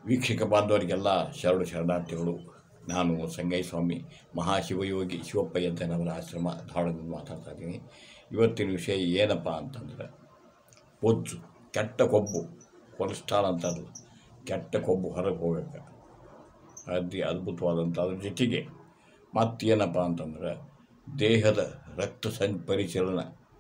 ವೀಕ್ಷಕ ಬಾಂಧವರಿಗೆಲ್ಲ ಶರಣು ಶರಣಾರ್ಥಿಗಳು ನಾನು ಸಂಗಯ್ಯ ಸ್ವಾಮಿ ಮಹಾಶಿವಯೋಗಿ ಶಿವಪ್ಪಯ್ಯಂತನವರ ಆಶ್ರಮ ಧಾರವಾಡದಿಂದ ಮಾತಾಡ್ತಾ ಇದ್ದೀನಿ ಇವತ್ತಿನ ವಿಷಯ ಏನಪ್ಪ ಅಂತಂದರೆ ಬೊಜ್ಜು ಕೆಟ್ಟ ಕೊಬ್ಬು ಕೊಲೆಸ್ಟ್ರಾಲ್ ಅಂತಾರಲ್ಲ ಕೆಟ್ಟ ಕೊಬ್ಬು ಹೊರಗೆ ಹೋಗಕ್ಕೆ ಅತಿ ಅದ್ಭುತವಾದಂಥ ಅದ್ರ ಜೊತೆಗೆ ಮತ್ತೇನಪ್ಪ ಅಂತಂದ್ರೆ ದೇಹದ ರಕ್ತ ಸಂ ಪರಿಚಲನ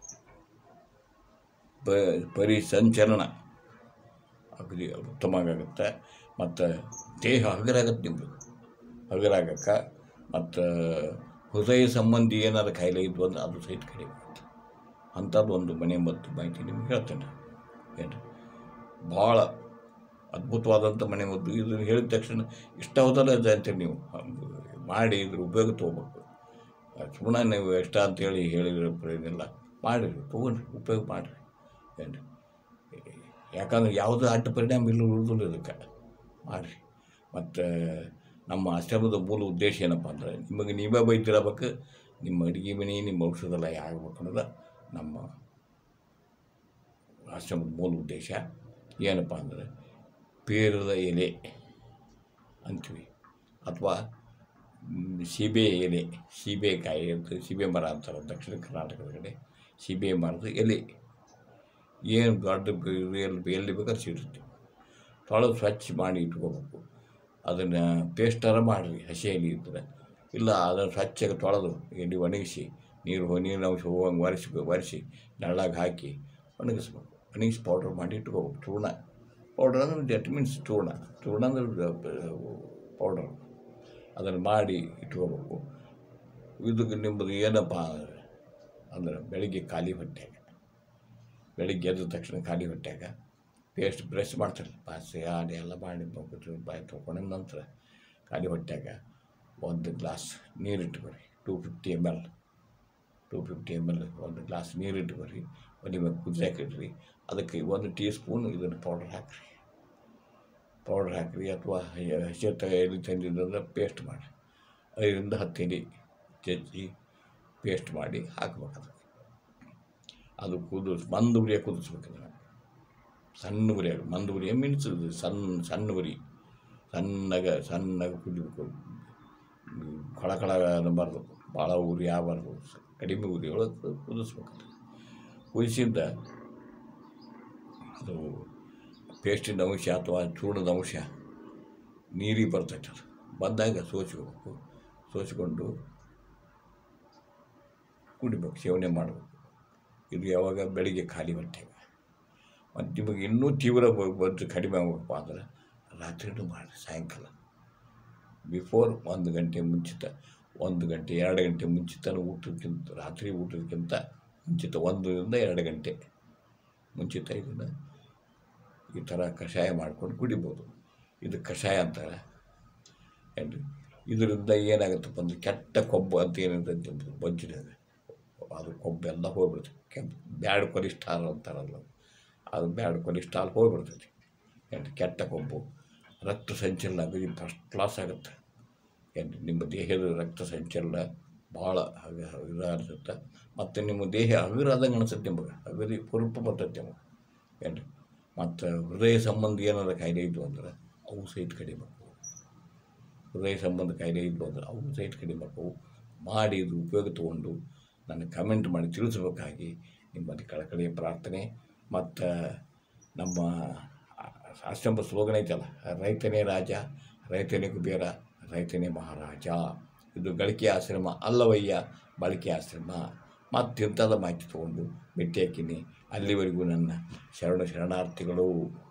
ಪ ಪರಿಸಂಚಲನ ಅಗದಿ ಉತ್ತಮವಾಗುತ್ತೆ ಮತ್ತು ದೇಹ ಹಗರಾಗತ್ತೆ ನಿಮ್ಮದು ಹಗರಾಗಕ್ಕೆ ಮತ್ತು ಹೃದಯ ಸಂಬಂಧಿ ಏನಾದ್ರು ಕಾಯಿಲೆ ಇದ್ವು ಅಂದ್ರೆ ಅದು ಸಹಿತ ಕಡಿಮೆ ಆಗುತ್ತೆ ಅಂಥದ್ದು ಒಂದು ಮನೆ ಮದ್ದು ಮಾಹಿತಿ ನಿಮ್ಗೆ ಹೇಳ್ತೇನೆ ಏನು ಭಾಳ ಅದ್ಭುತವಾದಂಥ ಮನೆ ಮದ್ದು ಇದನ್ನು ಹೇಳಿದ ತಕ್ಷಣ ಇಷ್ಟ ಹೌದಲ್ಲ ಅದು ಅಂತೇಳಿ ನೀವು ಮಾಡಿ ಇದ್ರ ಉಪಯೋಗ ತೊಗೋಬೇಕು ಸುಮ್ಮನೆ ನೀವು ಇಷ್ಟ ಅಂತೇಳಿ ಹೇಳಿದ್ರೆ ಏನಿಲ್ಲ ಮಾಡಿರಿ ತೊಗೊಂಡ್ರಿ ಉಪಯೋಗ ಮಾಡಿರಿ ಏನು ಯಾಕಂದ್ರೆ ಯಾವುದೂ ಅಡ್ಡ ಪರಿಣಾಮ ಇಲ್ಲ ಉಳಿದಿಲ್ಲ ಇದಕ್ಕೆ ಮಾಡಿರಿ ಮತ್ತು ನಮ್ಮ ಆಶ್ರಮದ ಮೂಲ ಉದ್ದೇಶ ಏನಪ್ಪ ಅಂದ್ರೆ ನಿಮಗೆ ನೀವೇ ಬೈತಿರಬೇಕು ನಿಮ್ಮ ಅಡುಗೆ ಮನೆ ನಿಮ್ಮ ಔಷಧೆಲ್ಲ ಆಗ್ಬೇಕು ಅನ್ನೋದು ನಮ್ಮ ಆಶ್ರಮದ ಮೂಲ ಉದ್ದೇಶ ಏನಪ್ಪ ಅಂದರೆ ಪೇರದ ಎಲೆ ಅಂತೀವಿ ಅಥವಾ ಮ್, ಸೀಬೆ ಎಲೆ ಸೀಬೆಕಾಯಿ ಅಂತ ಸೀಬೆ ಮರ ಅಂತಾರೆ ದಕ್ಷಿಣ ಕರ್ನಾಟಕದ ಕಡೆ ಸೀಬೆ ಮರದ ಎಲೆ ಏನು ದೊಡ್ಡ ಬ- ಎಲ್ಲಿ ಎಲ್ಲಿ ಬೇಕಾದ್ರೆ ಸಿಗುತ್ತೆ ತೊಳೆದು ಸ್ವಚ್ಛ ಮಾಡಿ ಇಟ್ಕೋಬೇಕು ಅದನ್ನು ಪೇಸ್ಟಾರ ಮಾಡಿರಿ ಹಸಿ ಎಲೆ ಇದ್ದರೆ ಇಲ್ಲ ಅದನ್ನು ಸ್ವಚ್ಛಗೆ ತೊಳೆದು ಎಣ್ಣೆ ಒಣಗಿಸಿ ನೀರು ಹೊ- ನೀರಿನ ಅಂಶ ಹೋಗಂಗೆ ಒರೆಸಿ ಒರೆಸಿ ನೆರಳಾಗ ಹಾಕಿ ಒಣಗಿಸ್ಬೇಕು ಒಣಗಿಸಿ ಪೌಡ್ರ್ ಮಾಡಿ ಇಟ್ಕೋಬೇಕು ಚೂರ್ಣ ಪೌಡ್ರ್ ಅಂದ್ರೆ ದಟ್ ಮೀನ್ಸ್ ಚೂರ್ಣ ಚೂರ್ಣ ಅಂದ್ರೆ ಪೌಡರ್ ಅದನ್ನು ಮಾಡಿ ಇಟ್ಕೋಬೇಕು ಇದಕ್ಕೆ ನಿಮ್ಮದು ಏನಪ್ಪ ಅಂದರೆ ಅಂದ್ರೆ ಬೆಳಿಗ್ಗೆ ಖಾಲಿ ಹೊಟ್ಟೆಗೆ ಬೆಳಿಗ್ಗೆ ಎದ್ದ ತಕ್ಷಣ ಖಾಲಿ ಹೊಟ್ಯಾಗ ಪೇಸ್ಟ್ ಬ್ರಷ್ ಮಾಡ್ತಾರೆ ಪಾಸಿ ಆಡಿ ಎಲ್ಲ ಮಾಡಿ ಮುಗಿದು ಬಾಯಿ ತೊಗೊಂಡ ನಂತರ ಖಾಲಿ ಹೊಟ್ಯಾಗ ಒಂದು ಗ್ಲಾಸ್ ನೀರು ಇಟ್ಕೊರಿ two fifty M L two fifty M L ಒಂದು ಗ್ಲಾಸ್ ನೀರು ಇಟ್ಕೊರಿ ಒಲೆ ಮೇಲೆ ಕುದಿಯಾಕೆ ಇಡ್ರಿ ಅದಕ್ಕೆ ಒಂದು ಟೀ ಸ್ಪೂನ್ ಇದನ್ನು ಪೌಡ್ರ್ ಹಾಕಿರಿ ಪೌಡ್ರ್ ಹಾಕಿರಿ ಅಥವಾ ಹಸಿ ಎಲೆ ತಂದಿದ್ದಂದ್ರೆ ಪೇಸ್ಟ್ ಮಾಡಿ ಐದರಿಂದ ಹತ್ತು ಎಲೆ ಜಜ್ಜಿ ಪೇಸ್ಟ್ ಮಾಡಿ ಹಾಕ್ಬೇಕು ಅದಕ್ಕೆ ಅದು ಕುದಿಸ್ ಮಂದ ಉರಿಯಾಗ ಕುದಿಸ್ಬೇಕು ಅದನ್ನು ಸಣ್ಣ ಉರಿಯಾಗ ಮಂದ ಉರಿಯ ಮೀನ್ಸ್ ಇದು ಸಣ್ಣ ಸಣ್ಣ ಉರಿ ಸಣ್ಣಗೆ ಸಣ್ಣಗೆ ಕುದಿಬೇಕು ಕೊಳ ಕೊಳ ಅನ್ನಬಾರ್ದು ಭಾಳ ಉರಿ ಆಗಬಾರ್ದು ಕಡಿಮೆ ಉರಿ ಒಳಗೆ ಕುದಿಸ್ಬೇಕು ಅದು ಕುದಿಸಿದ್ದ ಅದು ಪೇಸ್ಟಿನ ಅಂಶ ಅಥವಾ ಚೂರ್ಣದ ಅಂಶ ನೀರಿಗೆ ಬರ್ತೈತೆ ಅದು ಬಂದಾಗ ಸೋಚ್ಕೋಬೇಕು ಸೋಚಿಕೊಂಡು ಕುಡಿಬೇಕು ಸೇವನೆ ಮಾಡಬೇಕು ಇದು ಯಾವಾಗ ಬೆಳಿಗ್ಗೆ ಖಾಲಿ ಹೊಟ್ಟೆಗೆ ಮತ್ತು ನಿಮಗೆ ಇನ್ನೂ ತೀವ್ರ ಬ- ಬಂದು ಕಡಿಮೆ ಆಗಬೇಕಪ್ಪ ಅಂದ್ರೆ ರಾತ್ರಿನೂ ಮಾಡಿ ಸಾಯಂಕಾಲ ಬಿಫೋರ್ ಒಂದು ಗಂಟೆ ಮುಂಚಿತ ಒಂದು ಗಂಟೆ ಎರಡು ಗಂಟೆ ಮುಂಚಿತ ಊಟಕ್ಕಿಂತ ರಾತ್ರಿ ಊಟಕ್ಕಿಂತ ಮುಂಚಿತ ಒಂದರಿಂದ ಎರಡು ಗಂಟೆ ಮುಂಚಿತ ಇದನ್ನು ಈ ಥರ ಕಷಾಯ ಮಾಡ್ಕೊಂಡು ಕುಡಿಬೋದು ಇದು ಕಷಾಯ ಅಂತಾರೆ ಏನು ಇದರಿಂದ ಏನಾಗುತ್ತಪ್ಪ ಅಂದ್ರೆ ಕೆಟ್ಟ ಕೊಬ್ಬು ಅಂತ ಏನಿದೆ ಬೊಜ್ಜಿದೆ ಅದು ಕೊಬ್ಬೆಲ್ಲ ಹೋಗ್ಬಿಡ್ತದೆ ಕೆಂಪು ಬ್ಯಾಡ್ ಕೊಲೆಸ್ಟ್ರಾಲ್ ಅಂತಾರಲ್ಲ ಅದು ಬ್ಯಾಡ್ ಕೊಲೆಸ್ಟ್ರಾಲ್ ಹೋಗ್ಬಿಡ್ತೈತಿ ಏನು ಕೆಟ್ಟ ಕೊಬ್ಬು ರಕ್ತ ಸಂಚಲನ ಅಗದಿ ಫಸ್ಟ್ ಕ್ಲಾಸ್ ಆಗುತ್ತೆ ಏನು ನಿಮ್ಮ ದೇಹದ ರಕ್ತ ಸಂಚಲನ ಭಾಳ ಹಗ ಇದಾಗಿರುತ್ತೆ ಮತ್ತು ನಿಮ್ಮ ದೇಹ ಹಗುರಾದಂಗೆ ಅನಿಸುತ್ತೆ ನಿಮಗೆ ಅಗದಿ ಪುರುಪು ಬರ್ತೈತೆ ನಿಮಗೆ ಏನು ಮತ್ತು ಹೃದಯ ಸಂಬಂಧ ಏನಾರ ಕಾಯಿಲೆ ಇದ್ವು ಅಂದ್ರೆ ಅವು ಸಹಿತ ಕಡಿಬೇಕು ಹೃದಯ ಸಂಬಂಧ ಕಾಯಿಲೆ ಇದ್ವು ಅಂದ್ರೆ ಅವು ಸಹಿತ ಕಡಿಬೇಕು ಮಾಡಿ ಇದು ಉಪಯೋಗ ತೊಗೊಂಡು ನನಗೆ ಕಮೆಂಟ್ ಮಾಡಿ ತಿಳಿಸ್ಬೇಕಾಗಿ ನಿಮ್ಮಲ್ಲಿ ಕಳಕಳಿಯ ಪ್ರಾರ್ಥನೆ ಮತ್ತು ನಮ್ಮ ಆಶ್ರಮ ಸ್ಲೋಗನ್ ಐತಲ್ಲ ರೈತನೇ ರಾಜ ರೈತನೇ ಕುಬೇರ ರೈತನೇ ಮಹಾರಾಜ ಇದು ಗಳಿಕೆ ಆಶ್ರಮ ಅಲ್ಲವಯ್ಯ ಬಳಕೆ ಆಶ್ರಮ ಮತ್ತು ಇಂಥದ ಮಾಹಿತಿ ತೊಗೊಂಡು ಭೇಟಿ ಹಾಕಿನಿ ಅಲ್ಲಿವರೆಗೂ ನನ್ನ ಶರಣ ಶರಣಾರ್ಥಿಗಳು